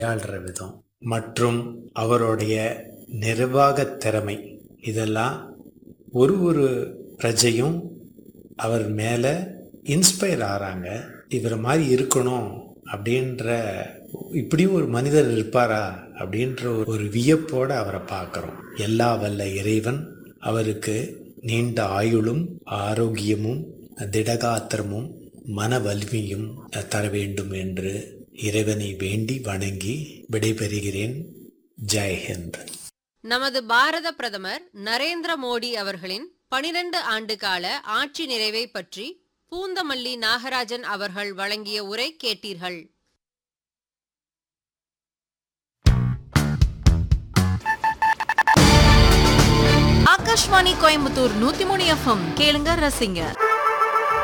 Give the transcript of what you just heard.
கையாளுற விதம் மற்றும் அவருடைய நிர்வாக திறமை இதெல்லாம் ஒரு ஒரு பிரஜையும் அவர் மேலே இன்ஸ்பயர் ஆகிறாங்க இவரை மாதிரி இருக்கணும் அப்படின்ற இப்படியும் ஒரு மனிதர் இருப்பாரா அப்படின்ற ஒரு வியப்போட அவரை பார்க்குறோம் எல்லா வல்ல இறைவன் அவருக்கு நீண்ட ஆயுளும் ஆரோக்கியமும் திடகாத்திரமும் மன வலிமையும் தர வேண்டும் என்று இறைவனை வேண்டி வணங்கி விடைபெறுகிறேன் ஜெய்ஹிந்த் நமது பாரத பிரதமர் நரேந்திர மோடி அவர்களின் பனிரெண்டு ஆண்டு கால ஆட்சி நிறைவை பற்றி பூந்தமல்லி நாகராஜன் அவர்கள் வழங்கிய உரை கேட்டீர்கள் ஆகாஷ்வாணி கோயம்புத்தூர் நூத்தி மூணு எஃப்எம் கேளுங்க ரசிங்க